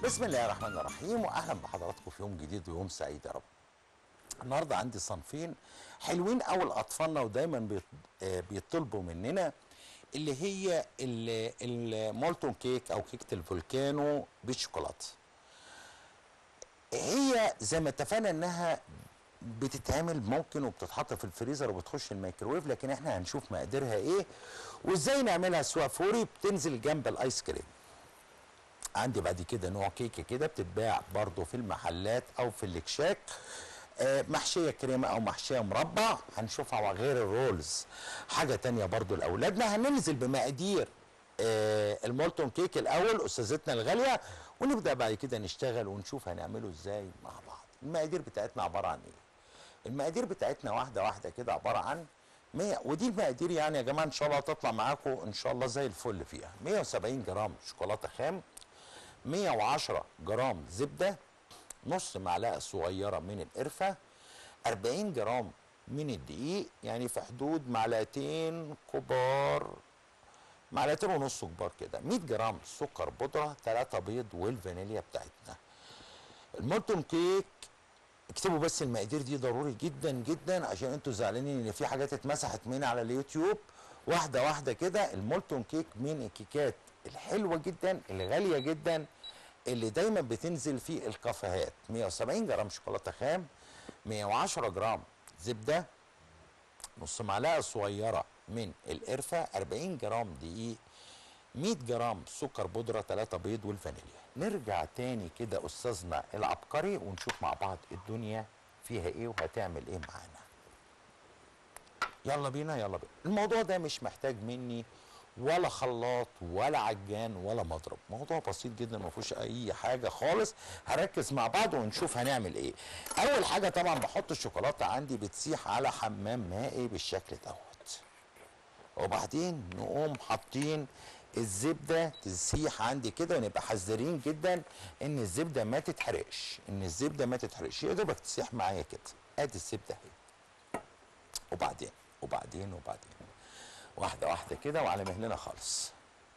بسم الله الرحمن الرحيم واهلا بحضراتكم في يوم جديد ويوم سعيد يا رب النهارده عندي صنفين حلوين قوي لاطفالنا ودايما بيط- آه، بيطلبوا مننا اللي هي ال- المولتون كيك او كيكه الفولكانو بالشوكولاته هي زي ما اتفقنا انها بتتعمل ممكن وبتتحط في الفريزر وبتخش الميكروويف لكن احنا هنشوف مقاديرها ايه وازاي نعملها سواء فوري بتنزل جنب الايس كريم عندي بعد كده نوع كيكه كده بتتباع برضو في المحلات او في الاكشاك آه، محشيه كريمه او محشيه مربع هنشوفها غير الرولز حاجه تانية برضو لاولادنا هننزل بمقادير آه، المولتون كيك الاول استاذتنا الغاليه ونبدا بعد كده نشتغل ونشوف هنعمله ازاي مع بعض المقادير بتاعتنا عباره عن ايه المقادير بتاعتنا واحده واحده كده عباره عن 100 ودي المقادير يعني يا جماعه ان شاء الله هتطلع معاكم ان شاء الله زي الفل فيها 170 جرام شوكولاته خام 110 جرام زبده نص معلقه صغيره من القرفه 40 جرام من الدقيق يعني في حدود معلقتين كبار معلقتين ونص كبار كده 100 جرام سكر بودره 3 بيض والفانيليا بتاعتنا المولتون كيك اكتبوا بس المقادير دي ضروري جدا جدا عشان انتوا زعلانين ان في حاجات اتمسحت مني على اليوتيوب واحده واحده كده المولتون كيك من الكيكات الحلوه جدا الغاليه جدا اللي دايما بتنزل في الكافيهات 170 جرام شوكولاته خام 110 جرام زبده نص معلقه صغيره من القرفه 40 جرام دقيق 100 جرام سكر بودرة 3 بيض والفانيليا نرجع تاني كده أستاذنا العبقري ونشوف مع بعض الدنيا فيها إيه وهتعمل إيه معانا يلا بينا يلا بينا الموضوع ده مش محتاج مني ولا خلاط ولا عجان ولا مضرب موضوع بسيط جدا ما فيهوش اي حاجه خالص هركز مع بعض ونشوف هنعمل ايه اول حاجه طبعا بحط الشوكولاته عندي بتسيح على حمام مائي بالشكل دوت وبعدين نقوم حاطين الزبده تسيح عندي كده ونبقى حذرين جدا ان الزبده ما تتحرقش ان الزبده ما تتحرقش يا دوبك تسيح معايا كده ادي الزبده اهي وبعدين وبعدين وبعدين واحده واحده كده وعلى مهلنا خالص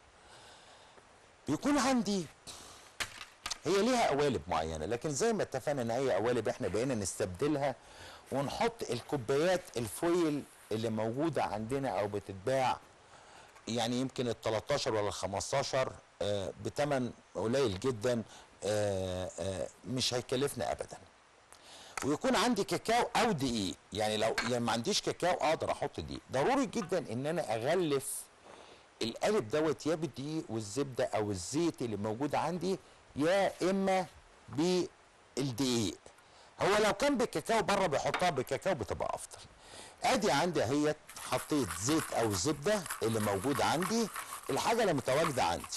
بيكون عندي هي ليها قوالب معينه لكن زي ما اتفقنا ان اي قوالب احنا بقينا نستبدلها ونحط الكوبايات الفويل اللي موجوده عندنا او بتتباع يعني يمكن ال 13 ولا ال 15 آه، بتمن قليل جدا آه، آه، مش هيكلفنا ابدا ويكون عندي كاكاو او دقيق يعني لو يعني ما عنديش كاكاو اقدر احط دقيق ضروري جدا ان انا اغلف القالب دوت يا بالدقيق والزبده او الزيت اللي موجود عندي يا اما بالدقيق هو لو كان بالكاكاو بره بيحطها بالكاكاو بتبقى افضل ادي عندي اهيت حطيت زيت او زبده اللي موجود عندي الحاجه اللي متواجده عندي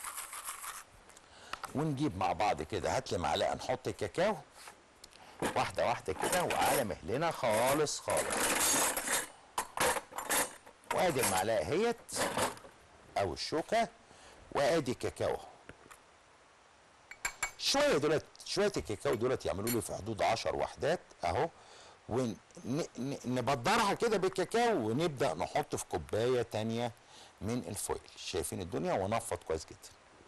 ونجيب مع بعض كده هات لي معلقه نحط الكاكاو واحده واحده كده وعلى مهلنا خالص خالص وادي المعلقه اهيت او الشوكه وادي كاكاو شويه دولت شويه الكاكاو دولت يعملوا لي في حدود 10 وحدات اهو ونبدرها كده بالكاكاو ونبدا نحط في كوبايه تانية من الفويل شايفين الدنيا ونفض كويس جدا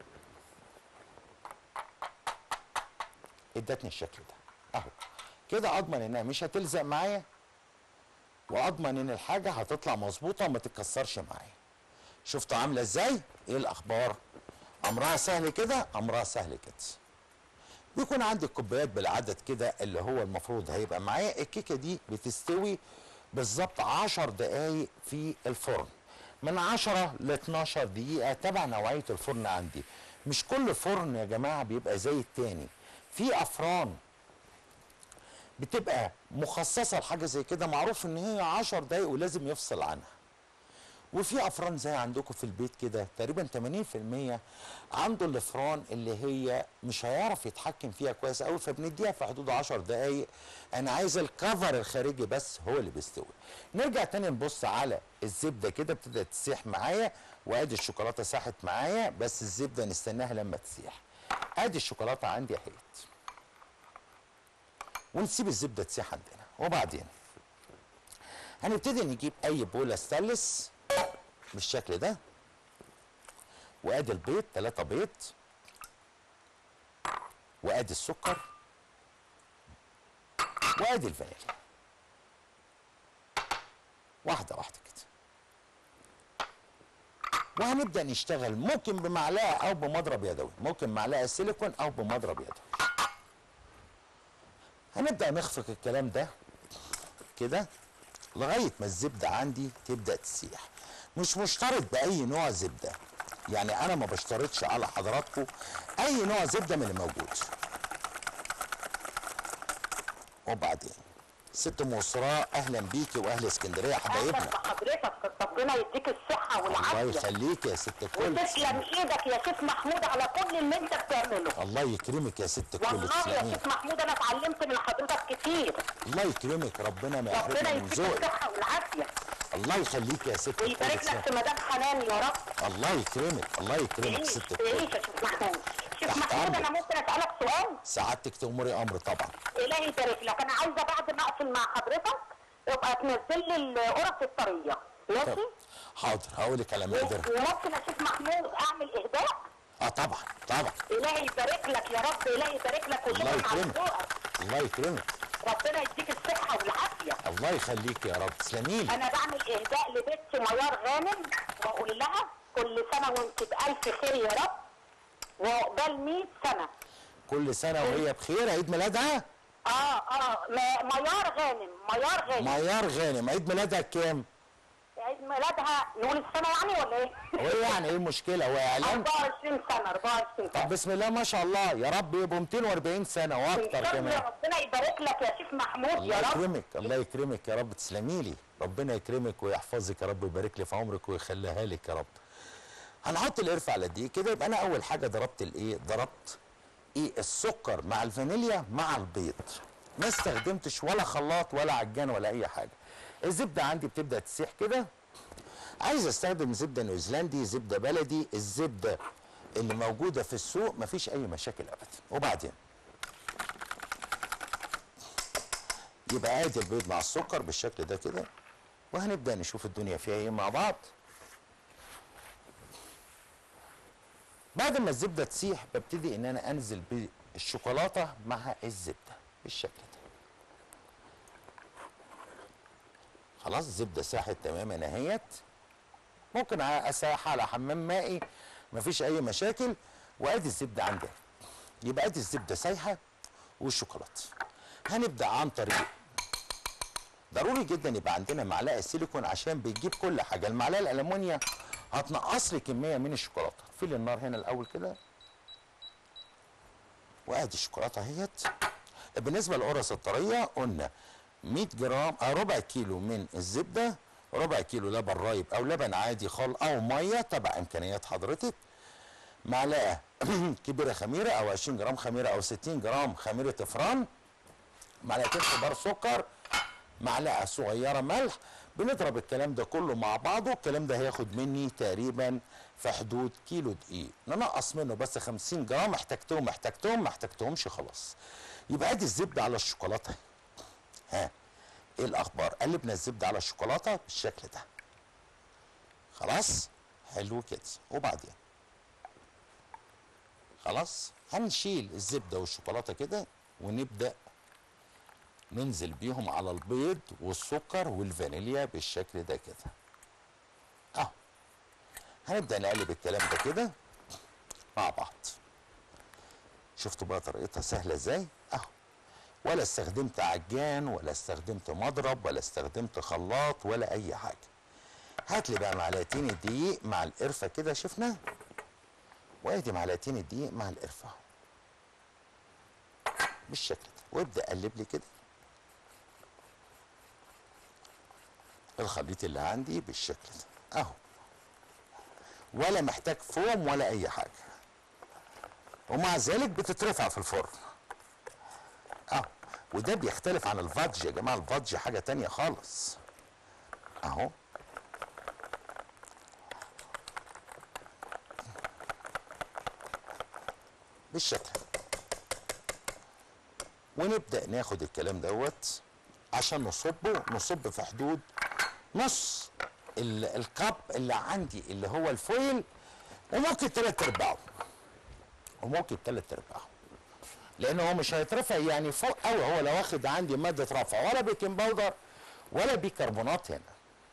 ادتني الشكل ده اهو كده اضمن انها مش هتلزق معايا واضمن ان الحاجه هتطلع مظبوطه وما تتكسرش معايا شفتوا عامله ازاي ايه الاخبار امرها سهل كده امرها سهل كده بيكون عندي الكوبايات بالعدد كده اللي هو المفروض هيبقى معايا الكيكه دي بتستوي بالظبط 10 دقايق في الفرن من 10 ل 12 دقيقه تبع نوعيه الفرن عندي مش كل فرن يا جماعه بيبقى زي التاني في افران بتبقى مخصصه لحاجه زي كده معروف ان هي 10 دقايق ولازم يفصل عنها وفي افران زي عندكم في البيت كده تقريبا 80% عنده الافران اللي هي مش هيعرف يتحكم فيها كويس قوي فبنديها في حدود 10 دقائق انا عايز الكفر الخارجي بس هو اللي بيستوي نرجع تاني نبص على الزبده كده ابتدت تسيح معايا وادي الشوكولاته ساحت معايا بس الزبده نستناها لما تسيح ادي الشوكولاته عندي اهيت ونسيب الزبده تسيح عندنا وبعدين هنبتدي نجيب اي بوله ستانلس بالشكل ده وادي البيض ثلاثة بيض وادي السكر وادي الفانيليا واحده واحده كده وهنبدا نشتغل ممكن بمعلقه او بمضرب يدوي ممكن معلقه سيليكون او بمضرب يدوي هنبدا نخفق الكلام ده كده لغايه ما الزبده عندي تبدا تسيح مش مشترط باي نوع زبده يعني انا ما بشترطش على حضراتكم اي نوع زبده من اللي موجود وبعدين ست ام اسراء اهلا بيكي واهل اسكندريه اهلا حبايبنا بحضرتك ربنا يديك الصحه الله والعافيه يخليك يا ست الكل وتسلم ايدك يا شيخ محمود على كل اللي انت بتعمله الله يكرمك يا ست الكل والله يا تسلمي شيخ محمود انا اتعلمت من حضرتك كتير الله يكرمك ربنا ما ربنا يحرمنا من يديك ذوقك الصحه والعافيه الله يخليك يا ست الكل ويبارك تسلمي. لك في مدام حنان يا رب الله يكرمك الله يكرمك تعيش ست تعيش الكل يا شيخ محمود شيخ تحت محمود انا أمرك. ممكن اسالك سؤال سعادتك تأمري امر طبعا الهي يبارك لك انا عايزه بعد ما اقفل مع حضرتك يبقى تنزل لي القرص الطريه طب ماشي حاضر هقول لك على مقدرها وممكن يا شيخ محمود اعمل اهداء اه طبعا طبعا الهي يبارك لك يا رب الهي يبارك لك الله وشكرا على يكرمك. ذوقك الله يكرمك ربنا يديك الصحه والعافيه الله يخليك يا رب تسلمي لي انا بعمل اهداء لبنت ميار غانم واقول لها كل سنه وانت بالف خير يا رب وعقبال 100 سنه كل سنه وهي بخير عيد ميلادها اه اه ما- ميار غانم ميار غانم ميار غانم عيد ميلادها كام عيد ميلادها نقول السنه يعني ولا ايه؟ هو إيه يعني ايه المشكله هو اعلان 24 سنه 24 طب سنه بسم الله ما شاء الله يا رب يبقوا 240 سنه واكتر إن شاء الله كمان ربنا يبارك لك يا شيخ محمود الله يا رب يكرمك الله يكرمك يا رب تسلمي لي ربنا يكرمك ويحفظك يا رب ويبارك لي في عمرك ويخليها لك يا رب هنحط القرفه على دي كده يبقى انا اول حاجه ضربت الايه ضربت ايه السكر مع الفانيليا مع البيض ما استخدمتش ولا خلاط ولا عجان ولا اي حاجه الزبده عندي بتبدا تسيح كده عايز استخدم زبده نيوزيلندي زبده بلدي الزبده اللي موجوده في السوق مفيش اي مشاكل ابدا وبعدين يبقى ادي البيض مع السكر بالشكل ده كده وهنبدا نشوف الدنيا فيها ايه مع بعض بعد ما الزبده تسيح ببتدي ان انا انزل بالشوكولاته مع الزبده بالشكل ده خلاص الزبده ساحت تماما اهيت ممكن اساح على حمام مائي مفيش اي مشاكل وادي الزبده عندي يبقى ادي الزبده سايحه والشوكولاته هنبدا عن طريق ضروري جدا يبقى عندنا معلقه سيليكون عشان بتجيب كل حاجه المعلقه الالومنيا هتنقص لي كميه من الشوكولاته فيل النار هنا الاول كده وادي الشوكولاته اهيت بالنسبه للقرص الطريه قلنا 100 جرام أو ربع كيلو من الزبده ربع كيلو لبن رايب او لبن عادي خال او ميه تبع امكانيات حضرتك معلقه كبيره خميره او 20 جرام خميره او 60 جرام خميره افران معلقتين كبار سكر معلقه صغيره ملح بنضرب الكلام ده كله مع بعضه الكلام ده هياخد مني تقريبا في حدود كيلو دقيق ننقص منه بس 50 جرام احتجتهم احتجتهم ما احتجتهمش خلاص يبقى ادي الزبده على الشوكولاته ها ايه الاخبار قلبنا الزبده على الشوكولاته بالشكل ده خلاص حلو كده وبعدين خلاص هنشيل الزبده والشوكولاته كده ونبدا ننزل بيهم على البيض والسكر والفانيليا بالشكل ده كده اهو هنبدا نقلب الكلام ده كده مع بعض شفتوا بقى طريقتها سهله ازاي اهو ولا استخدمت عجان ولا استخدمت مضرب ولا استخدمت خلاط ولا اي حاجه هات لي بقى معلقتين الدقيق مع القرفه كده شفنا وادي معلقتين الدقيق مع القرفه بالشكل ده وابدا قلب لي كده الخليط اللي عندي بالشكل ده اهو ولا محتاج فوم ولا اي حاجه ومع ذلك بتترفع في الفرن اهو وده بيختلف عن الفادج يا جماعه الفادج حاجه تانية خالص اهو بالشكل ونبدا ناخد الكلام دوت عشان نصبه نصب في حدود نص ال- الكب اللي عندي اللي هو الفويل وممكن تلات ارباعه وممكن تلات ارباعه لان هو مش هيترفع يعني فوق قوي هو لو واخد عندي ماده رفع ولا بيكنج باودر ولا بيكربونات هنا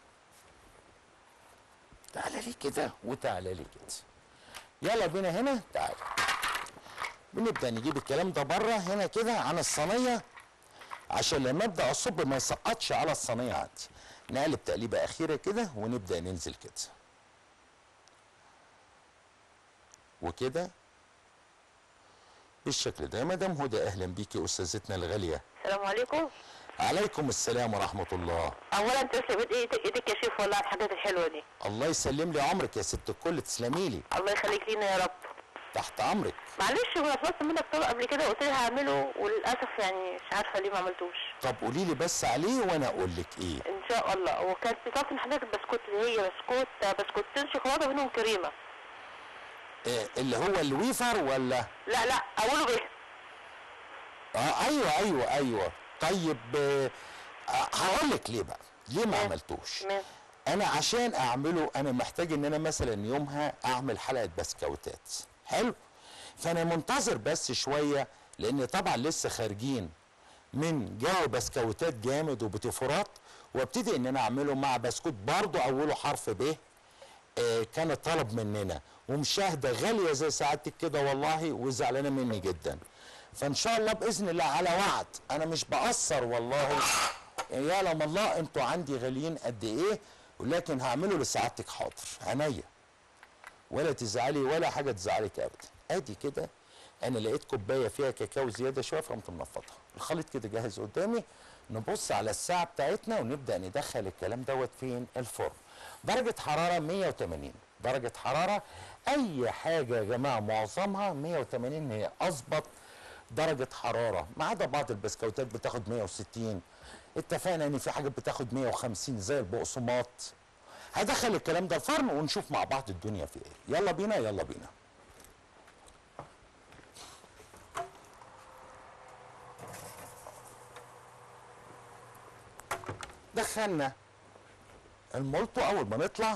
تعالى لي كده وتعالى لي كده يلا بينا هنا تعالى بنبدا نجيب الكلام ده بره هنا كده عن الصينيه عشان لما ابدا اصب ما يسقطش على الصينيه عندي نقلب تقليبه اخيره كده ونبدا ننزل كده وكده بالشكل ده يا مدام هدى اهلا بيكي استاذتنا الغاليه السلام عليكم عليكم السلام ورحمه الله اولا تسلم ايدك ايدك يا شيف والله على الحاجات الحلوه دي الله يسلم لي عمرك يا ست الكل تسلمي لي الله يخليك لينا يا رب تحت امرك معلش هو انا طلبت منك طلب قبل كده قلت لي هعمله وللاسف يعني مش عارفه ليه ما عملتوش طب قولي لي بس عليه وانا اقول لك ايه ان شاء الله وكانت طلبت من حضرتك البسكوت اللي هي بسكوت بسكوتين شوكولاته منهم كريمه إيه اللي هو الويفر ولا لا لا اوله به اه ايوه ايوه ايوه طيب آه هقول لك ليه بقى ليه ما عملتوش ماشي. انا عشان اعمله انا محتاج ان انا مثلا يومها اعمل حلقه بسكوتات حلو فانا منتظر بس شويه لان طبعا لسه خارجين من جو بسكوتات جامد وبتفورات وابتدي ان انا اعمله مع بسكوت برضه اوله حرف ب آه كان طلب مننا ومشاهده غاليه زي سعادتك كده والله وزعلانه مني جدا فان شاء الله باذن الله على وعد انا مش بقصر والله يعلم الله انتوا عندي غاليين قد ايه ولكن هعمله لسعادتك حاضر عينيا ولا تزعلي ولا حاجه تزعلك ابدا ادي كده انا لقيت كوبايه فيها كاكاو زياده شويه فقمت منفضها الخليط كده جاهز قدامي نبص على الساعه بتاعتنا ونبدا ندخل الكلام دوت فين الفرن درجه حراره 180 درجه حراره اي حاجه يا جماعه معظمها 180 هي اظبط درجه حراره ما عدا بعض البسكوتات بتاخد 160 اتفقنا ان في حاجات بتاخد 150 زي البقسماط هدخل الكلام ده الفرن ونشوف مع بعض الدنيا في ايه يلا بينا يلا بينا دخلنا المولتو اول ما نطلع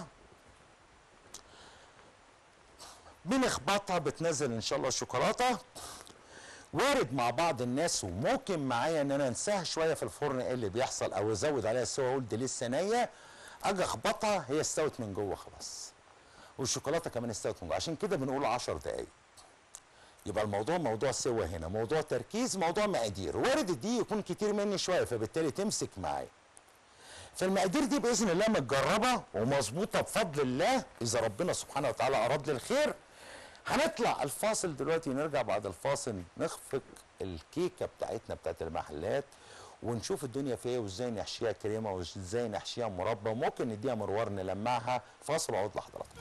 بنخبطها بتنزل ان شاء الله الشوكولاته وارد مع بعض الناس وممكن معايا ان انا انساها شويه في الفرن ايه اللي بيحصل او ازود عليها سوا اقول دي لسه نيه اجي اخبطها هي استوت من جوه خلاص والشوكولاته كمان استوت من جوه عشان كده بنقول 10 دقائق يبقى الموضوع موضوع سوا هنا موضوع تركيز موضوع مقادير وارد الدقيق يكون كتير مني شويه فبالتالي تمسك معايا فالمقادير دي باذن الله متجربه ومظبوطه بفضل الله اذا ربنا سبحانه وتعالى اراد لي الخير هنطلع الفاصل دلوقتي ونرجع بعد الفاصل نخفق الكيكه بتاعتنا بتاعت المحلات ونشوف الدنيا فيها ايه وازاي نحشيها كريمه وازاي نحشيها مربى وممكن نديها مروار نلمعها فاصل واعود لحضراتكم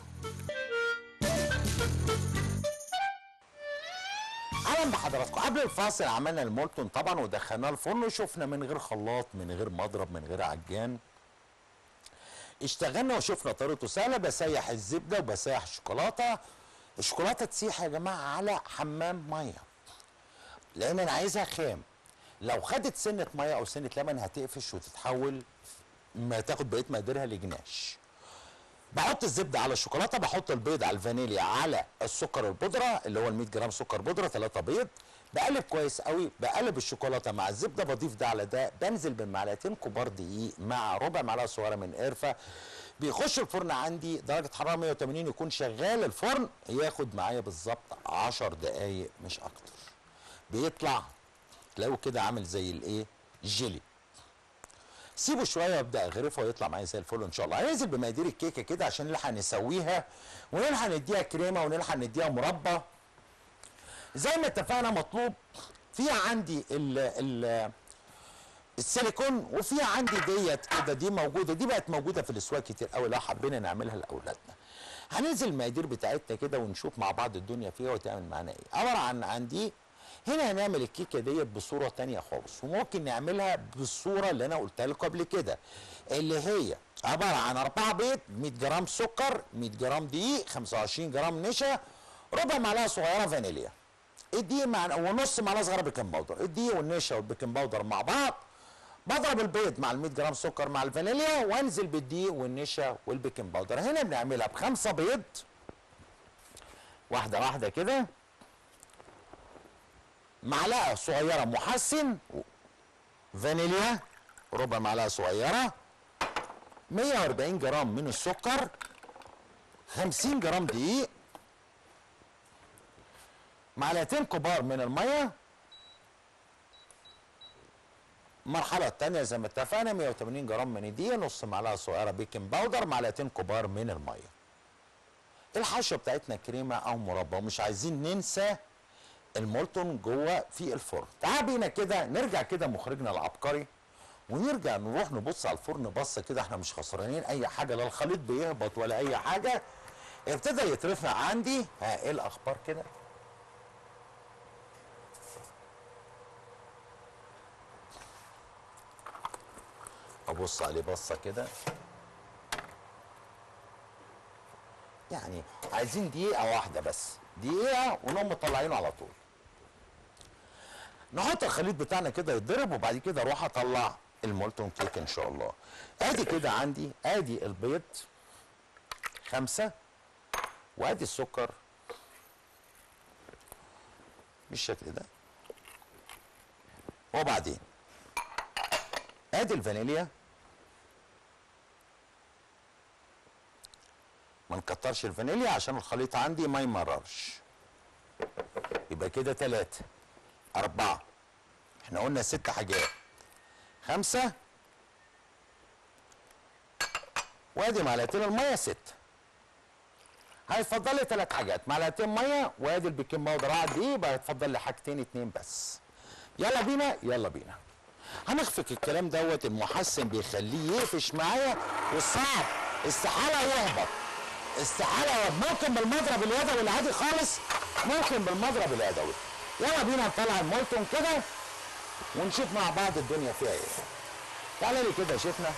اهلا بحضراتكم قبل الفاصل عملنا المولتون طبعا ودخلناه الفرن وشفنا من غير خلاط من غير مضرب من غير عجان اشتغلنا وشفنا طريقته سهله بسيح الزبده وبسيح الشوكولاته الشوكولاته تسيح يا جماعه على حمام ميه لان انا عايزها خام لو خدت سنه ميه او سنه لبن هتقفش وتتحول ما تاخد بقيه مقاديرها لجناش بحط الزبده على الشوكولاته بحط البيض على الفانيليا على السكر البودره اللي هو ال 100 جرام سكر بودره 3 بيض بقلب كويس قوي بقلب الشوكولاته مع الزبده بضيف ده على ده بنزل بمعلقتين كبار دقيق مع ربع معلقه صغيره من قرفه بيخش الفرن عندي درجه حراره 180 يكون شغال الفرن ياخد معايا بالظبط 10 دقائق مش اكتر بيطلع تلاقوه كده عامل زي الايه الجيلي سيبه شويه وابدا اغرفه ويطلع معايا زي الفل ان شاء الله هننزل بمقادير الكيكه كده عشان نلحق نسويها ونلحق نديها كريمه ونلحق نديها مربى زي ما اتفقنا مطلوب في عندي ال ال السيليكون وفي عندي ديت كده دي موجوده دي بقت موجوده في الاسواق كتير قوي لو حبينا نعملها لاولادنا هننزل المقادير بتاعتنا كده ونشوف مع بعض الدنيا فيها وتعمل معانا ايه عباره عن عندي هنا هنعمل الكيكه ديت بصوره تانية خالص وممكن نعملها بالصوره اللي انا قلتها لكم قبل كده اللي هي عباره عن 4 بيض 100 جرام سكر 100 جرام دقيق 25 جرام نشا ربع معلقه صغيره فانيليا الدقيق مع ونص معلقه صغيره بيكنج باودر الدقيق والنشا والبيكنج باودر مع بعض بضرب البيض مع ال 100 جرام سكر مع الفانيليا وانزل بالدقيق والنشا والبيكنج باودر هنا بنعملها بخمسه بيض واحده واحده كده معلقه صغيره محسن فانيليا ربع معلقه صغيره 140 جرام من السكر 50 جرام دقيق معلقتين كبار من الميه المرحلة التانية زي ما اتفقنا 180 جرام من الدقيق نص معلقة صغيرة بيكنج باودر معلقتين كبار من المية. الحشوة بتاعتنا كريمة أو مربى ومش عايزين ننسى المولتون جوه في الفرن. تعال بينا كده نرجع كده مخرجنا العبقري ونرجع نروح نبص على الفرن بصة كده احنا مش خسرانين أي حاجة لا الخليط بيهبط ولا أي حاجة. ابتدى يترفع عندي ها ايه الأخبار كده؟ ابص عليه بصه كده يعني عايزين دقيقه واحده بس دقيقه ونقوم مطلعينه على طول نحط الخليط بتاعنا كده يتضرب وبعد كده اروح اطلع المولتون كيك ان شاء الله ادي كده عندي ادي البيض خمسة وادي السكر بالشكل ده وبعدين ادي الفانيليا ما نكترش الفانيليا عشان الخليط عندي ما يمررش يبقى كده تلاتة أربعة احنا قلنا ست حاجات خمسة وادي معلقتين المية ستة هيتفضل لي ثلاث حاجات معلقتين مية وادي البيكنج باودر قعد ايه يبقى هيتفضل لي حاجتين اتنين بس يلا بينا يلا بينا هنخفق الكلام دوت المحسن بيخليه يقفش معايا والصعب استحاله يهبط استحاله يهبط ممكن بالمضرب اليدوي العادي خالص ممكن بالمضرب اليدوي يلا بينا نطلع المولتون كده ونشوف مع بعض الدنيا فيها ايه تعالى لي كده شفنا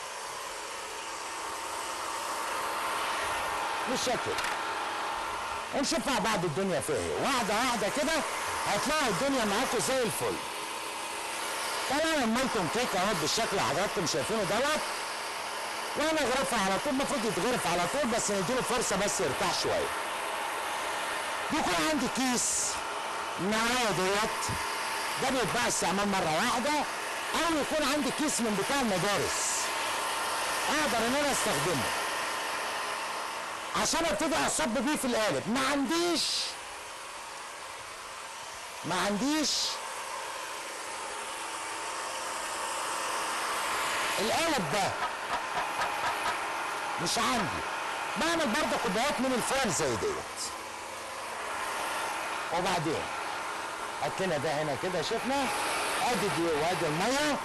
بالشكل ونشوف مع بعض الدنيا فيها ايه واحده واحده كده هتلاقوا الدنيا معاكم زي الفل طبعا المولتون كيك اهو بالشكل اللي حضراتكم شايفينه دوت وانا غرفها على طول المفروض يتغرف على طول بس نديله فرصه بس يرتاح شويه بيكون عندي كيس النوعيه ديت ده بيتباع استعمال مره واحده او يكون عندي كيس من بتاع المدارس اقدر ان انا استخدمه عشان ابتدي اصب بيه في القالب ما عنديش ما عنديش القالب ده مش عندي بعمل برضه كوبايات من الفرن زي ديت وبعدين هات لنا ده هنا كده شفنا ادي دي وادي الميه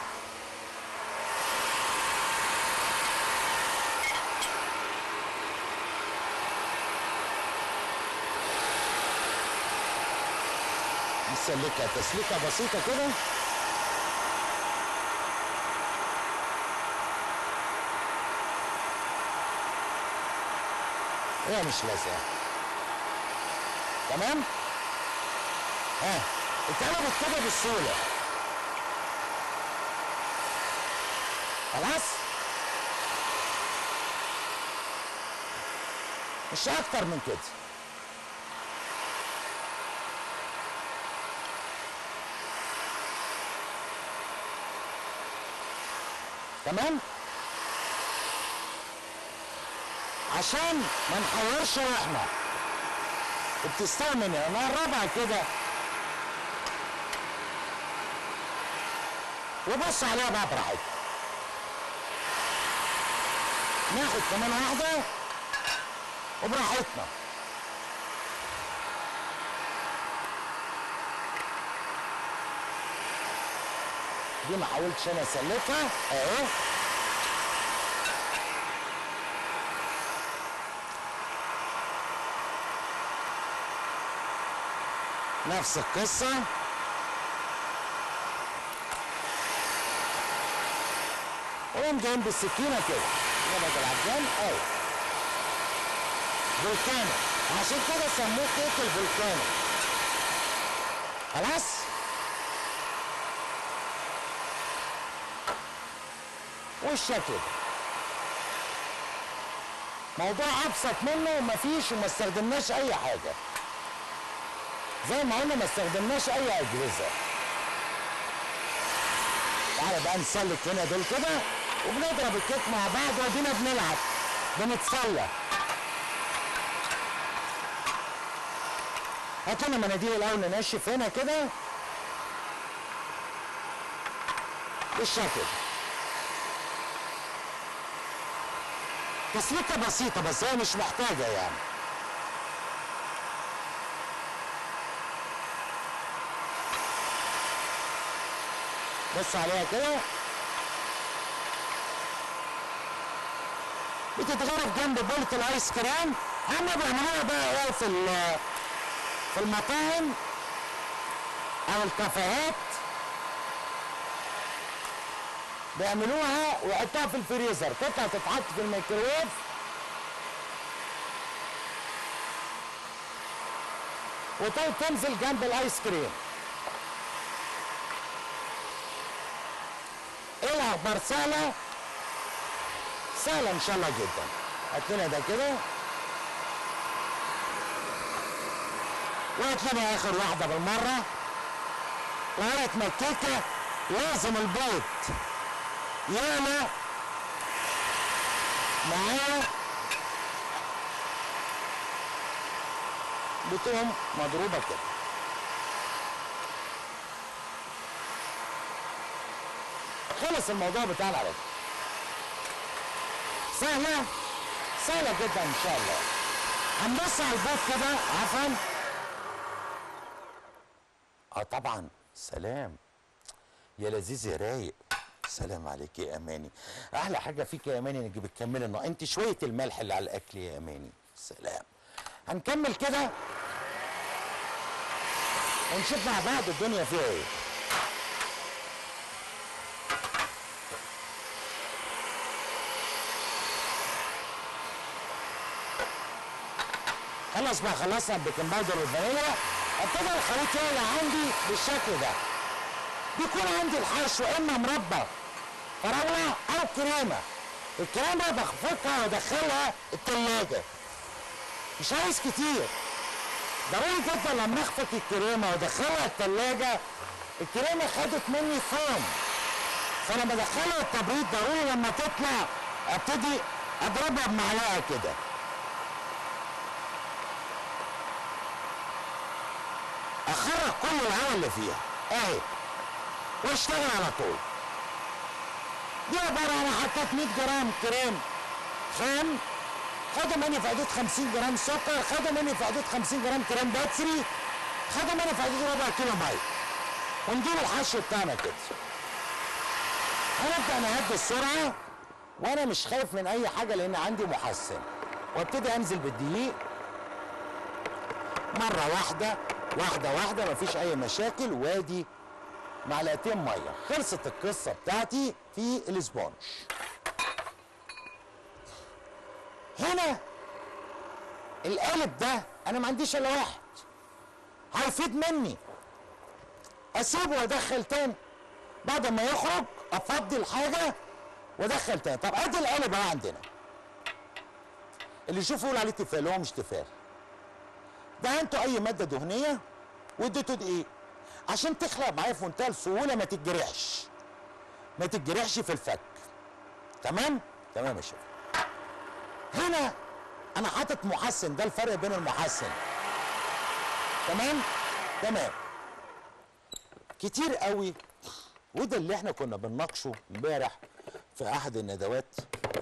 نسلكها تسليكه بسيطه كده هي مش لازقه تمام ها اتقلبت كده بالسهوله خلاص مش اكتر من كده تمام عشان ما نحورش روحنا وبتستعمل انا الرابعه كده وبص عليها بقى براحتك ناخد كمان واحده وبراحتنا دي ما حاولتش انا اسلكها اهو نفس القصة ويقوم جايين بالسكينة كده يبقى العجان اهو فولكانو عشان كده سموه كيك الفولكانو خلاص والشكل ده موضوع ابسط منه ومفيش وما استخدمناش اي حاجه زي ما قلنا ما استخدمناش اي اجهزه تعالى بقى نسلك هنا دول كده وبنضرب الكيك مع بعض وادينا بنلعب بنتسلى هات لنا مناديل الاول ننشف هنا كده بالشكل ده. تسليكه بسيطه بس هي مش محتاجه يعني بص عليها كده بتتغرف جنب بولة الايس كريم هم بيعملوها بقى ايه في ال- في المطاعم او الكافيهات بيعملوها ويحطوها في الفريزر قطعة تتحط في الميكروويف وتقعد تنزل جنب الايس كريم ايه الاخبار سهله سهله ان شاء الله جدا هات لنا ده كده وهات لنا اخر واحده بالمره لغايه ما الكيكه لازم البيض يعلى معاه بتقوم مضروبه كده خلص الموضوع بتاعنا على كده سهلة سهلة جدا ان شاء الله هنبص على البيض كده عفوا اه طبعا سلام يا لذيذ يا رايق سلام عليك يا اماني احلى حاجه فيك يا اماني انك بتكملي النهار انت شويه الملح اللي على الاكل يا اماني سلام هنكمل كده ونشوف مع بعض الدنيا فيها ايه خلاص بقى خلصنا البيكنج باودر والفانيليا ابتدى الخليط يعلى عندي بالشكل ده بيكون عندي الحشو اما مربى فراوله او كريمه الكريمه بخفقها وادخلها التلاجة مش عايز كتير ضروري جدا لما اخفق الكريمه وادخلها التلاجة الكريمه خدت مني فوم فانا بدخلها التبريد ضروري لما تطلع ابتدي اضربها بمعلقه كده اخرج كل الهواء اللي فيها اهي واشتغل على طول دي عباره عن حطيت 100 جرام كريم خام خدوا مني في حدود 50 جرام سكر خدوا مني في حدود 50 جرام كريم باتري خدوا مني في حدود ربع كيلو ميه ونجيب الحشو بتاعنا كده هنبدا نهدي السرعه وانا مش خايف من اي حاجه لان عندي محسن وابتدي انزل بالدقيق مره واحده واحده واحده مفيش اي مشاكل وادي معلقتين ميه خلصت القصه بتاعتي في الاسبونج هنا القالب ده انا ما عنديش الا واحد هيفيد مني اسيبه وادخل تاني بعد ما يخرج افضي الحاجه وادخل تاني طب ادي القالب اهو عندنا اللي يشوف يقول عليه تفال هو مش تفال ده انتوا اي ماده دهنيه واديته دقيق عشان تخلق معايا في منتهى السهوله ما تتجرحش ما تتجرحش في الفك تمام تمام يا شيخ هنا انا حاطط محسن ده الفرق بين المحسن تمام تمام كتير قوي وده اللي احنا كنا بنناقشه امبارح في احد الندوات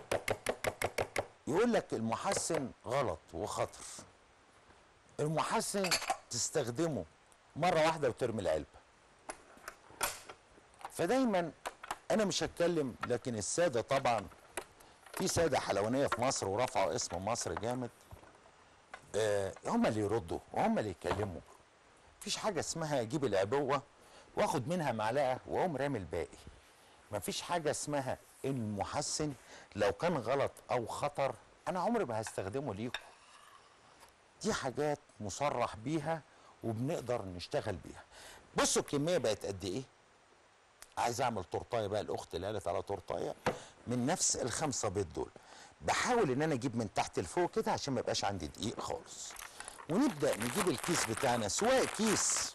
يقول لك المحسن غلط وخطر المحسن تستخدمه مرة واحدة وترمي العلبة فدايما أنا مش هتكلم لكن السادة طبعا في سادة حلوانية في مصر ورفعوا اسم مصر جامد آه هم اللي يردوا وهم اللي يتكلموا مفيش حاجة اسمها أجيب العبوة وآخد منها معلقة وأقوم رامي الباقي مفيش حاجة اسمها المحسن لو كان غلط أو خطر أنا عمري ما هستخدمه ليكم دي حاجات مصرح بيها وبنقدر نشتغل بيها بصوا الكميه بقت قد ايه عايز اعمل تورتايه بقى الاخت اللي قالت على تورتايه من نفس الخمسه بيض دول بحاول ان انا اجيب من تحت لفوق كده عشان ما يبقاش عندي دقيق خالص ونبدا نجيب الكيس بتاعنا سواء كيس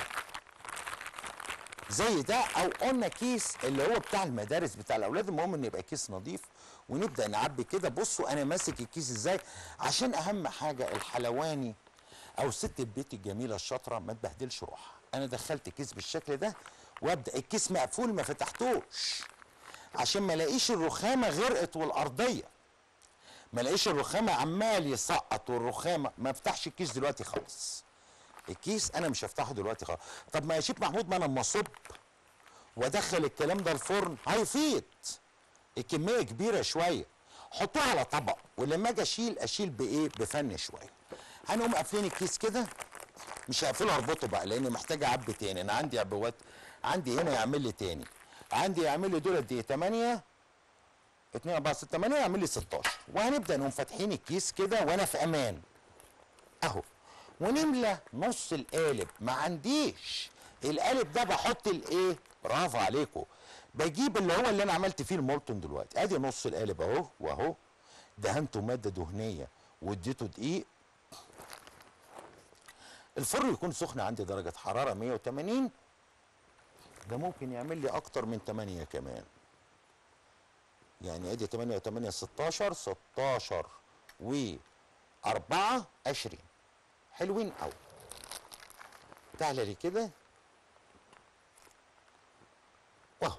زي ده او قلنا كيس اللي هو بتاع المدارس بتاع الاولاد المهم ان يبقى كيس نظيف ونبدا نعبي كده بصوا انا ماسك الكيس ازاي عشان اهم حاجه الحلواني او ست البيت الجميله الشاطره ما تبهدلش روحها انا دخلت كيس بالشكل ده وابدا الكيس مقفول ما فتحتوش عشان ما الاقيش الرخامه غرقت والارضيه ما الاقيش الرخامه عمال يسقط والرخامه ما افتحش الكيس دلوقتي خالص الكيس انا مش هفتحه دلوقتي خالص طب ما يا شيخ محمود ما انا اما اصب وادخل الكلام ده الفرن هيفيض الكميه كبيره شويه حطوه على طبق ولما اجي اشيل اشيل بايه بفن شويه هنقوم قافلين الكيس كده مش هقفله اربطه بقى لان محتاج اعبي تاني انا عندي عبوات عندي هنا يعمل لي تاني عندي يعمل لي دول قد ايه 8 2 4 6 8 يعمل لي 16 وهنبدا نقوم فاتحين الكيس كده وانا في امان اهو ونملى نص القالب ما عنديش القالب ده بحط الايه برافو عليكم بجيب اللي هو اللي انا عملت فيه المولتون دلوقتي ادي نص القالب اهو واهو دهنته ماده دهنيه واديته دقيق الفرن يكون سخن عندي درجه حراره 180 ده ممكن يعمل لي اكتر من 8 كمان يعني ادي 8 و8 16 16 و 4 20 حلوين قوي تعالى لي كده واهو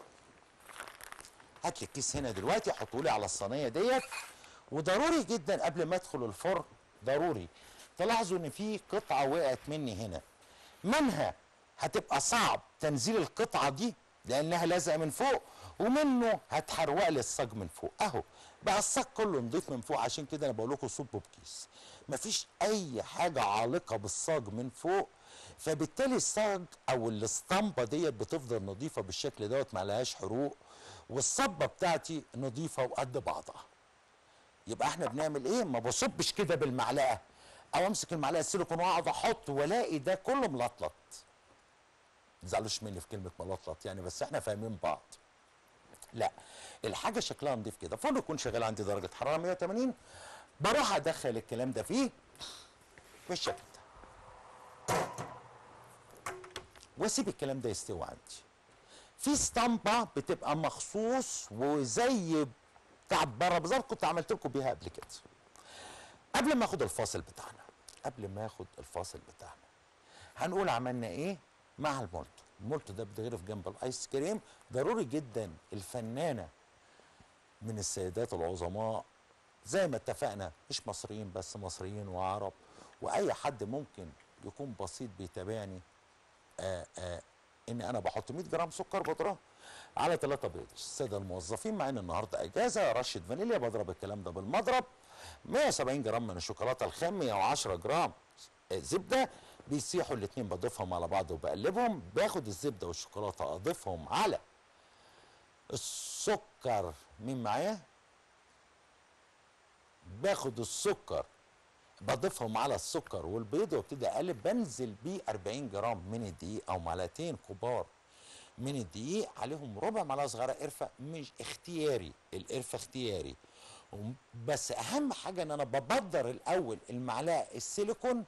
هات لي الكيس هنا دلوقتي حطه لي على الصينيه ديت وضروري جدا قبل ما ادخل الفرن ضروري تلاحظوا ان في قطعه وقعت مني هنا منها هتبقى صعب تنزيل القطعه دي لانها لازقه من فوق ومنه هتحروق لي الصاج من فوق اهو بقى الصاج كله نضيف من فوق عشان كده انا بقول لكم صبوا بكيس مفيش اي حاجه عالقه بالصاج من فوق فبالتالي الصاج او الاسطمبه ديت بتفضل نظيفه بالشكل دوت ما لهاش حروق والصبه بتاعتي نظيفه وقد بعضها يبقى احنا بنعمل ايه ما بصبش كده بالمعلقه او امسك المعلقه السيليكون واقعد احط والاقي ده كله ملطلط ما تزعلوش مني في كلمه ملطلط يعني بس احنا فاهمين بعض لا الحاجه شكلها نضيف كده فرن يكون شغال عندي درجه حراره 180 بروح ادخل الكلام ده فيه بالشكل ده واسيب الكلام ده يستوي عندي في اسطمبه بتبقى مخصوص وزي بتاعت بره بالظبط كنت عملت لكم بيها قبل كده قبل ما اخد الفاصل بتاعنا قبل ما اخد الفاصل بتاعنا هنقول عملنا ايه مع المولتو المولتو ده بيتغرف جنب الايس كريم ضروري جدا الفنانه من السيدات العظماء زي ما اتفقنا مش مصريين بس مصريين وعرب واي حد ممكن يكون بسيط بيتابعني آآ آآ ان انا بحط 100 جرام سكر بودره على 3 بيض الساده الموظفين مع ان النهارده اجازه رشه فانيليا بضرب الكلام ده بالمضرب 170 جرام من الشوكولاته الخام 110 جرام زبده بيسيحوا الاثنين بضيفهم على بعض وبقلبهم باخد الزبده والشوكولاته اضيفهم على السكر مين معايا باخد السكر بضيفهم على السكر والبيض وابتدي اقلب بنزل بيه 40 جرام من الدقيق او معلقتين كبار من الدقيق عليهم ربع معلقه صغيره قرفه مش اختياري القرفه اختياري بس اهم حاجه ان انا ببدر الاول المعلقه السيليكون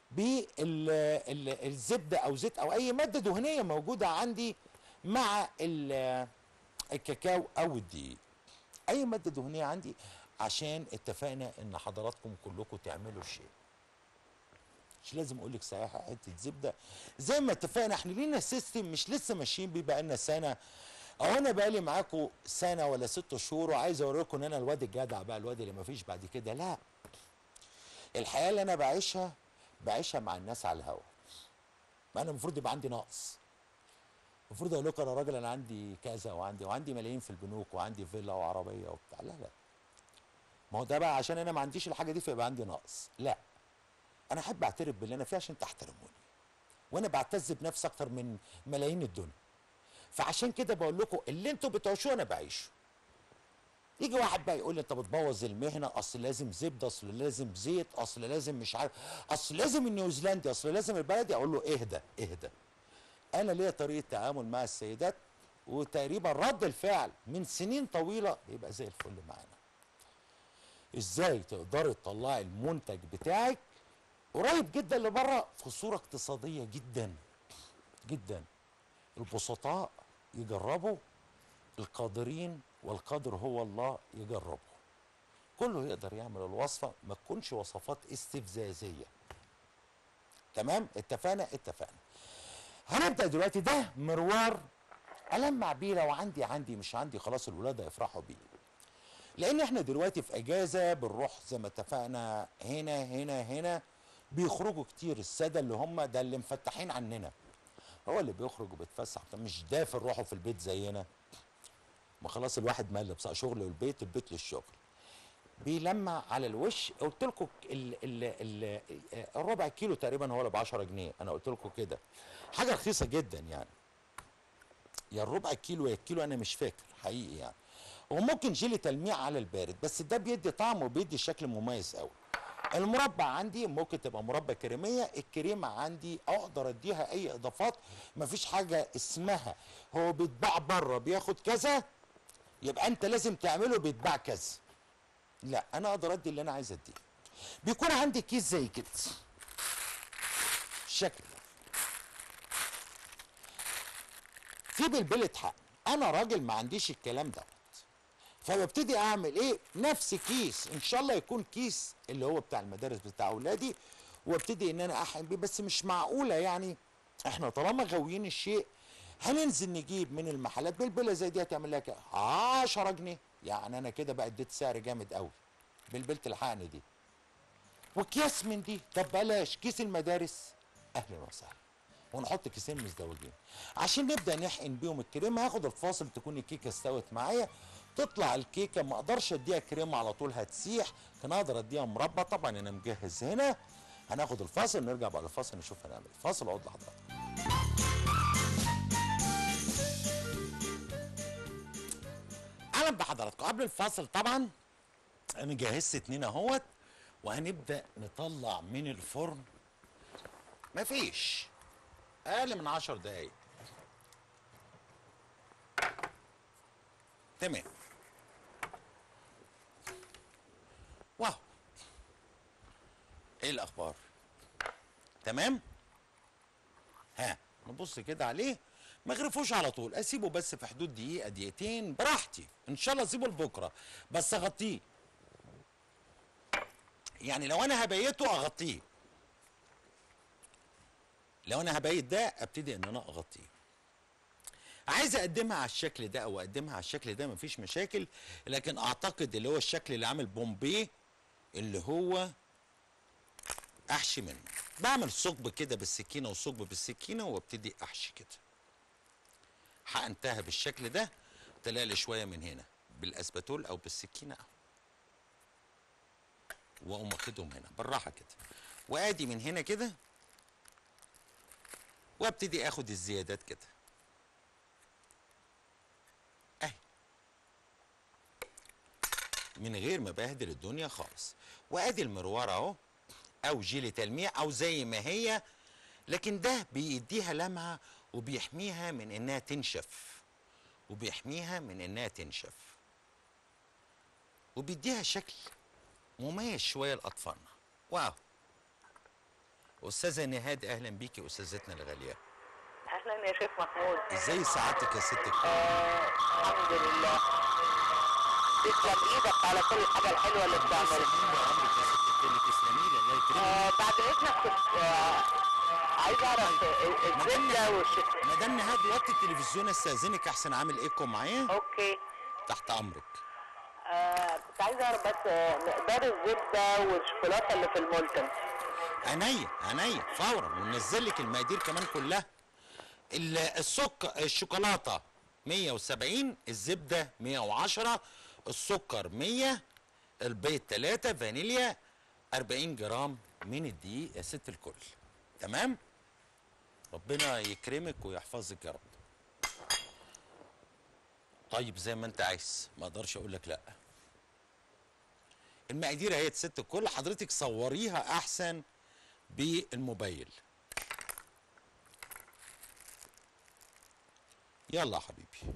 بالزبده او زيت او اي ماده دهنيه موجوده عندي مع الكاكاو او الدقيق اي ماده دهنيه عندي عشان اتفقنا ان حضراتكم كلكم تعملوا شيء مش لازم اقول لك صحيح حته زبده زي ما اتفقنا احنا لينا سيستم مش لسه ماشيين بيه بقالنا سنه او انا بقالي معاكم سنه ولا ست شهور وعايز اوريكم ان انا الواد الجدع بقى الواد اللي مفيش بعد كده لا الحياه اللي انا بعيشها بعيشها مع الناس على الهوا ما انا المفروض يبقى عندي نقص المفروض اقول لكم انا راجل انا عندي كذا وعندي وعندي ملايين في البنوك وعندي فيلا وعربيه وبتاع لا لا ما هو ده بقى عشان انا ما عنديش الحاجه دي فيبقى عندي نقص لا انا احب اعترف باللي انا فيه عشان تحترموني وانا بعتز بنفسي اكتر من ملايين الدنيا فعشان كده بقول لكم اللي انتوا بتعيشوه انا بعيشه يجي واحد بقى يقول لي انت بتبوظ المهنه اصل لازم زبده اصل لازم زيت اصل لازم مش عارف اصل لازم النيوزيلندي اصل لازم البلدي اقول له اهدى اهدى انا ليا طريقه تعامل مع السيدات وتقريبا رد الفعل من سنين طويله يبقى زي الفل معانا ازاي تقدري تطلعي المنتج بتاعك قريب جدا لبره في صوره اقتصاديه جدا جدا البسطاء يجربوا القادرين والقادر هو الله يجربه كله يقدر يعمل الوصفه ما تكونش وصفات استفزازيه تمام اتفقنا اتفقنا هنبدا دلوقتي ده مروار المع بيه لو عندي عندي مش عندي خلاص الولاد هيفرحوا بيه لان احنا دلوقتي في اجازه بنروح زي ما اتفقنا هنا هنا هنا بيخرجوا كتير الساده اللي هم ده اللي مفتحين عننا هو اللي بيخرج وبيتفسح طب مش دافر روحوا في البيت زينا ما خلاص الواحد مقلب بقى شغل البيت البيت للشغل بيلمع على الوش قلت لكم ال ال ال الربع كيلو تقريبا هو اللي ب 10 جنيه انا قلت لكم كده حاجه رخيصه جدا يعني يا الربع كيلو يا الكيلو انا مش فاكر حقيقي يعني وممكن جيلي تلميع على البارد بس ده بيدي طعم وبيدي شكل مميز قوي المربى عندي ممكن تبقى مربى كريميه الكريمه عندي اقدر اديها اي اضافات مفيش حاجه اسمها هو بيتباع بره بياخد كذا يبقى انت لازم تعمله بيتباع كذا لا انا اقدر ادي اللي انا عايز اديه بيكون عندي كيس زي كده الشكل ده في بلبلة حق انا راجل ما عنديش الكلام دوت فببتدي اعمل ايه نفس كيس ان شاء الله يكون كيس اللي هو بتاع المدارس بتاع اولادي وابتدي ان انا احقن بيه بس مش معقوله يعني احنا طالما غاويين الشيء هننزل نجيب من المحلات بلبله زي دي هتعمل لها كده 10 جنيه يعني انا كده بقى اديت سعر جامد قوي بلبله الحقن دي واكياس من دي طب بلاش كيس المدارس اهلا وسهلا ونحط كيسين مزدوجين عشان نبدا نحقن بيهم الكريمه هاخد الفاصل تكون الكيكه استوت معايا تطلع الكيكه ما اقدرش اديها كريمه على طول هتسيح كان اقدر اديها مربى طبعا انا مجهز هنا هناخد الفاصل نرجع بعد الفاصل نشوف هنعمل ايه فاصل اقعد لحضرتك اهلا بحضراتكم قبل الفاصل طبعا انا جهزت اتنين اهوت وهنبدا نطلع من الفرن مفيش اقل من عشر دقايق تمام واو ايه الاخبار تمام ها نبص كده عليه ما اغرفوش على طول اسيبه بس في حدود دقيقه دقيقتين براحتي ان شاء الله اسيبه لبكره بس اغطيه يعني لو انا هبيته اغطيه لو انا هبيت ده ابتدي ان انا اغطيه عايز اقدمها على الشكل ده او اقدمها على الشكل ده مفيش مشاكل لكن اعتقد اللي هو الشكل اللي عامل بومبيه اللي هو احشي منه بعمل ثقب كده بالسكينه وثقب بالسكينه وابتدي احشي كده حقنتها بالشكل ده طلع لي شويه من هنا بالاسباتول او بالسكينه اهو واقوم واخدهم هنا بالراحه كده وادي من هنا كده وابتدي اخد الزيادات كده اهي من غير ما بهدل الدنيا خالص وادي المروار اهو او جيلي تلميع او زي ما هي لكن ده بيديها لمعه وبيحميها من انها تنشف وبيحميها من انها تنشف وبيديها شكل مميز شويه لاطفالنا واو استاذه نهاد اهلا بيكي استاذتنا الغاليه اهلا يا شيخ محمود ازاي سعادتك يا ست الكل آه الحمد لله تسلم ايدك على كل الحاجه الحلوه اللي بتعملها عمرك يا ست الكل تسلمي لي الله يكرمك آه بعد اذنك كنت آه عايز اعرف الزبده والشك مدام نهاد وطي التلفزيون استاذنك احسن عامل ايكو معايا اوكي تحت امرك آه كنت عايز اعرف بس آه، مقدار الزبده والشوكولاته اللي في المولتن عينيا عينيا فورا وننزل لك المقادير كمان كلها ال- السكر الشوكولاته 170 الزبده 110 السكر 100 البيض 3 فانيليا 40 جرام من الدقيق يا ست الكل تمام ربنا يكرمك ويحفظك يا رب طيب زي ما انت عايز ما اقدرش اقول لك لا المقادير اهي يا ست الكل حضرتك صوريها احسن بالموبايل يلا يا حبيبي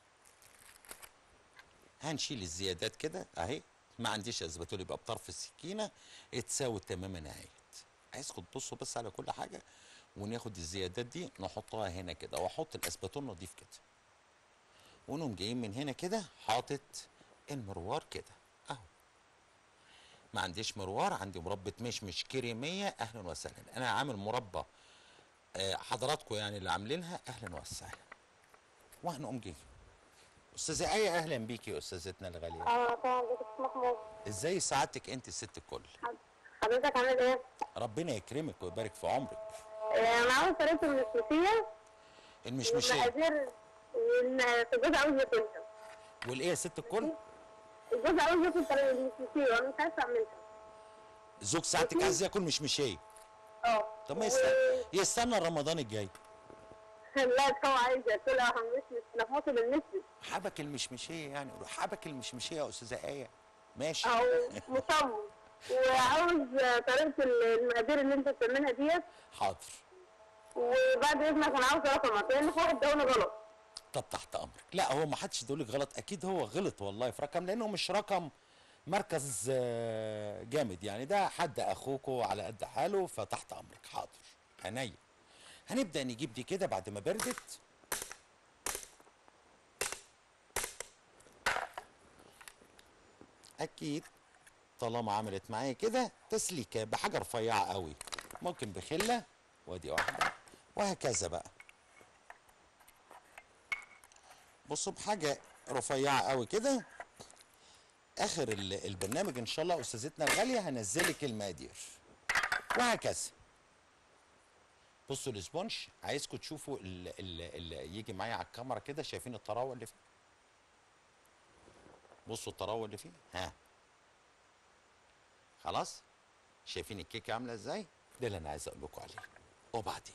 هنشيل الزيادات كده اهي ما عنديش اثبتوا لي بقى بطرف السكينه اتساوت تماما اهي عايزكم تبصوا بس على كل حاجه وناخد الزيادات دي نحطها هنا كده واحط الاسباتون نضيف كده ونقوم جايين من هنا كده حاطط المروار كده اهو ما عنديش مروار عندي مربى مشمش كريميه اهلا وسهلا انا عامل مربى آه، حضراتكم يعني اللي عاملينها اهلا وسهلا وهنقوم جاي استاذه ايه اهلا بيكي يا استاذتنا الغاليه اه طبعا ازيك يا محمود ازاي سعادتك انت الست الكل حضرتك عامل ايه؟ ربنا يكرمك ويبارك في عمرك آه، انا عاوز طريقه المسمسيه المشمشيه والمقادير وال- الجوز عاوز ياكلها والايه يا ست الكل الجوز عاوز ياكل طريقه المسمسيه وانا مش عارفه اعملها زوج ساعتك عايز ياكل مشمشيه اه طب ما يستنى يستنى رمضان الجاي لا هو عايز ياكلها مش مش لخبطه بالنسبه حبك المشمشيه يعني روح حبك المشمشيه يا استاذه ايه ماشي او مصمم وعاوز طريقه المقادير اللي انت بتعملها ديت حاضر وبعد اذنك انا عاوز رقمك لان في واحد دولة غلط طب تحت امرك لا هو ما حدش يقول لك غلط اكيد هو غلط والله في رقم لانه مش رقم مركز آه، جامد يعني ده حد اخوكوا على قد حاله فتحت امرك حاضر عينيا هنبدا نجيب دي كده بعد ما بردت اكيد طالما عملت معايا كده تسليكه بحاجه رفيعه قوي ممكن بخله وادي واحده وهكذا بقى بصوا بحاجه رفيعه قوي كده اخر ال- البرنامج ان شاء الله استاذتنا الغاليه هنزلك المقادير وهكذا بصوا الاسبونج عايزكم تشوفوا ال ال ال يجي معايا على الكاميرا كده شايفين الطراوه اللي فيه بصوا الطراوه اللي فيه ها خلاص شايفين الكيكه عامله ازاي ده اللي انا عايز اقول لكم عليه وبعدين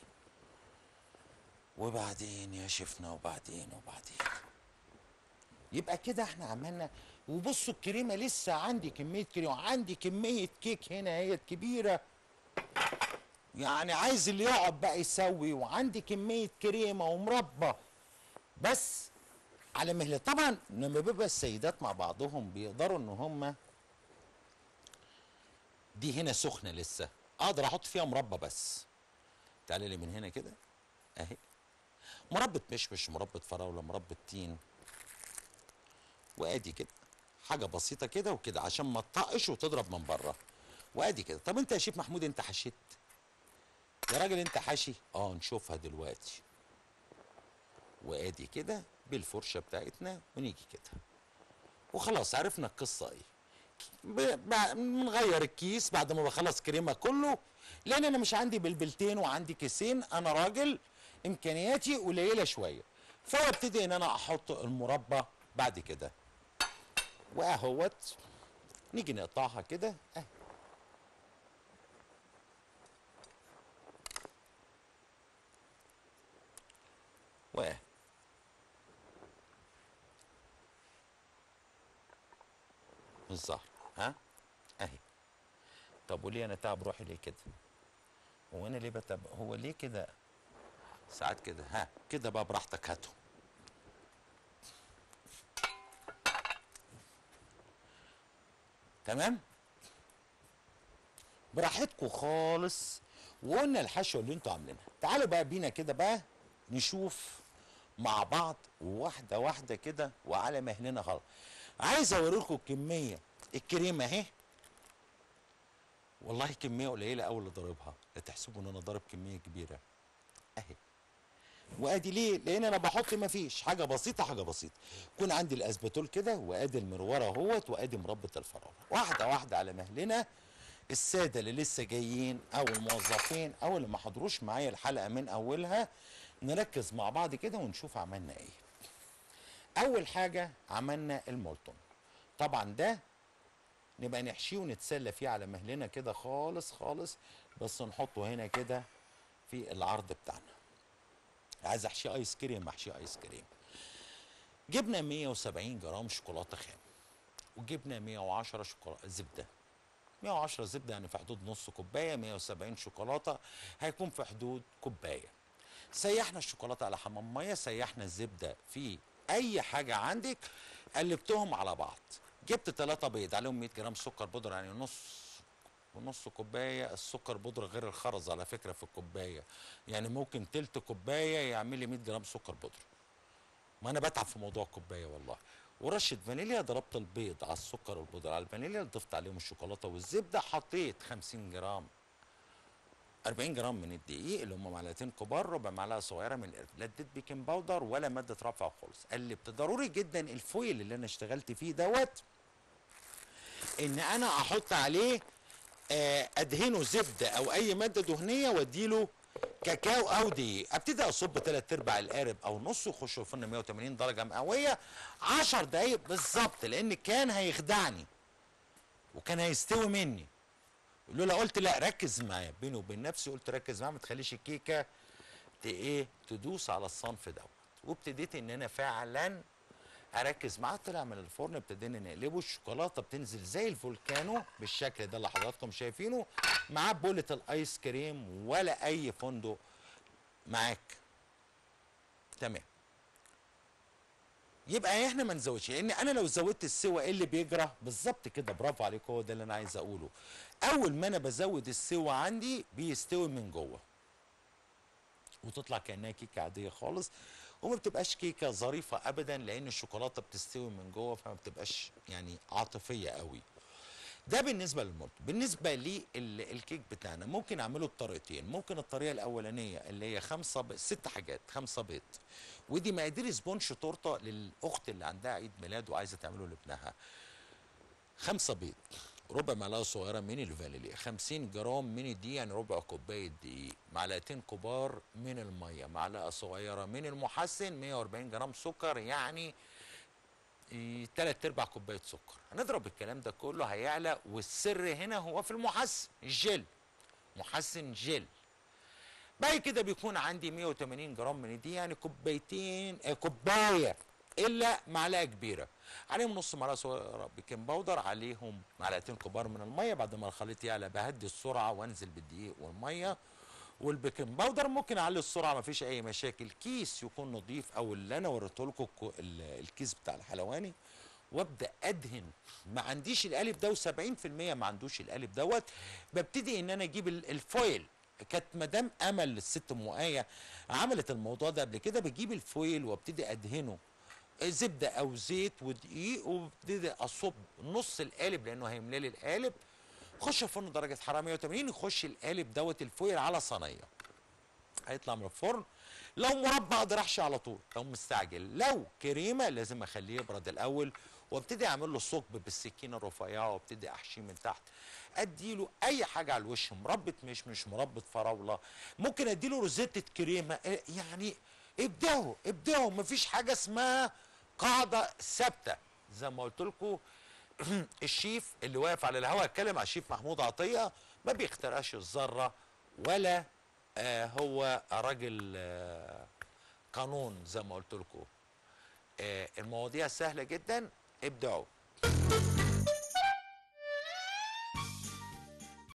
وبعدين يا شفنا وبعدين وبعدين يبقى كده احنا عملنا وبصوا الكريمه لسه عندي كميه كريمه وعندي كميه كيك هنا هي كبيره يعني عايز اللي يقعد بقى يسوي وعندي كميه كريمه ومربى بس على مهله طبعا لما بيبقى السيدات مع بعضهم بيقدروا ان هم دي هنا سخنه لسه اقدر احط فيها مربى بس تعالى لي من هنا كده اهي مربى مشمش مربى فراوله مربى تين وادي كده حاجه بسيطه كده وكده عشان ما تطقش وتضرب من بره وادي كده طب انت يا شيف محمود انت حشيت يا راجل انت حاشي اه نشوفها دلوقتي وادي كده بالفرشه بتاعتنا ونيجي كده وخلاص عرفنا القصه ايه ب- ب- بنغير الكيس بعد ما بخلص كريمه كله لان انا مش عندي بلبلتين وعندي كيسين انا راجل امكانياتي قليله شويه فابتدي ان انا احط المربى بعد كده واهوت نيجي نقطعها كده اهي واهي الظهر ها اهي طب وليه انا تعب روحي ليه كده هو انا ليه بتعب هو ليه كده ساعات كده ها كده بقى براحتك هاته تمام براحتكم خالص وقلنا الحشوه اللي انتوا عاملينها تعالوا بقى بينا كده بقى نشوف مع بعض واحده واحده كده وعلى مهلنا خالص عايز اوريكم الكميه الكريمه اهي والله كميه قليله قوي اللي ضاربها لا تحسبوا ان انا ضارب كميه كبيره اهي وادي ليه لان انا بحط ما فيش حاجه بسيطه حاجه بسيطه يكون عندي الاسباتول كده وادي المروره اهوت وادي مربى الفراوله واحده واحده على مهلنا الساده اللي لسه جايين او الموظفين او اللي ما حضروش معايا الحلقه من اولها نركز مع بعض كده ونشوف عملنا ايه اول حاجه عملنا المولتون طبعا ده نبقى نحشيه ونتسلى فيه على مهلنا كده خالص خالص بس نحطه هنا كده في العرض بتاعنا عايز احشي ايس كريم احشي ايس كريم جبنا 170 جرام شوكولاته خام وجبنا 110 شوكولاته زبده 110 زبده يعني في حدود نص كوبايه 170 شوكولاته هيكون في حدود كوبايه سيحنا الشوكولاته على حمام ميه سيحنا الزبده في اي حاجه عندك قلبتهم على بعض جبت ثلاثة بيض عليهم 100 جرام سكر بودرة يعني نص ونص كوبايه السكر بودره غير الخرز على فكره في الكوبايه يعني ممكن تلت كوبايه يعمل لي 100 جرام سكر بودره ما انا بتعب في موضوع الكوبايه والله ورشه فانيليا ضربت البيض على السكر والبودره على الفانيليا ضفت عليهم الشوكولاته والزبده حطيت 50 جرام 40 جرام من الدقيق اللي هم معلقتين كبار ربع معلقه صغيره من القرفه لا اديت بيكنج باودر ولا ماده رفع خالص قلبت ضروري جدا الفويل اللي انا اشتغلت فيه دوت ان انا احط عليه آه، ادهنه زبده او اي ماده دهنيه واديله كاكاو او دقيق ابتدي اصب ثلاث ارباع القارب او نصه يخش في فرن 180 درجه مئويه 10 دقايق بالظبط لان كان هيخدعني وكان هيستوي مني لولا قلت لا ركز معايا بيني وبين نفسي قلت ركز معايا ما تخليش الكيكه ت- ايه تدوس على الصنف دوت وابتديت ان انا فعلا اركز معاه طلع من الفرن ابتدينا نقلبه الشوكولاته بتنزل زي الفولكانو بالشكل ده اللي حضراتكم شايفينه معاه بولة الايس كريم ولا اي فندق معاك تمام يبقى احنا ما نزودش لان انا لو زودت السوى ايه اللي بيجرى بالظبط كده برافو عليك هو ده اللي انا عايز اقوله اول ما انا بزود السوى عندي بيستوي من جوه وتطلع كانها كيكه عاديه خالص وما بتبقاش كيكه ظريفه ابدا لان الشوكولاته بتستوي من جوه فما بتبقاش يعني عاطفيه قوي ده بالنسبه للمولت بالنسبه للكيك بتاعنا ممكن اعمله بطريقتين ممكن الطريقه الاولانيه اللي هي خمسه ب... ست حاجات خمسه بيض ودي مقادير سبونش تورته للاخت اللي عندها عيد ميلاد وعايزه تعمله لابنها خمسة بيض ربع معلقة صغيرة من الفانيليا 50 جرام من الدقيق يعني ربع كوباية دقيق معلقتين كبار من المية معلقة صغيرة من المحسن 140 جرام سكر يعني إيه، تلات ارباع كوبايه سكر هنضرب الكلام ده كله هيعلى والسر هنا هو في المحسن الجل محسن جل بعد كده بيكون عندي 180 جرام من دي يعني كوبايتين آه كوبايه الا معلقه كبيره عليهم نص معلقه صغيره بيكنج باودر عليهم معلقتين كبار من الميه بعد ما الخليط يعلى بهدي السرعه وانزل بالدقيق والميه والبيكنج باودر ممكن اعلي السرعه مفيش اي مشاكل كيس يكون نظيف او اللي انا وريته لكم الكو- ال- الكيس بتاع الحلواني وابدا ادهن ما عنديش القالب ده و70% ما عندوش القالب دوت ببتدي ان انا اجيب ال- الفويل كانت مدام امل الست ام ايه عملت الموضوع ده قبل كده بجيب الفويل وابتدي ادهنه زبده او زيت ودقيق وابتدي اصب نص القالب لانه هيملى لي القالب خش الفرن درجه حراره 180 يخش القالب دوت الفويل على صينيه هيطلع من الفرن لو مربى اقدر احشي على طول لو مستعجل لو كريمه لازم اخليه يبرد الاول وابتدي اعمل له ثقب بالسكينه الرفيعه وابتدي احشيه من تحت اديله اي حاجه على الوش مربى مشمش مربى فراوله ممكن اديله روزيتة كريمه إيه يعني ابدعوا ابدعوا مفيش حاجه اسمها قاعده ثابته زي ما قلت لكم الشيف اللي واقف على الهواء اتكلم على الشيف محمود عطيه ما بيخترعش الذره ولا آه هو راجل آه قانون زي ما قلت لكم آه المواضيع سهله جدا ابدعوا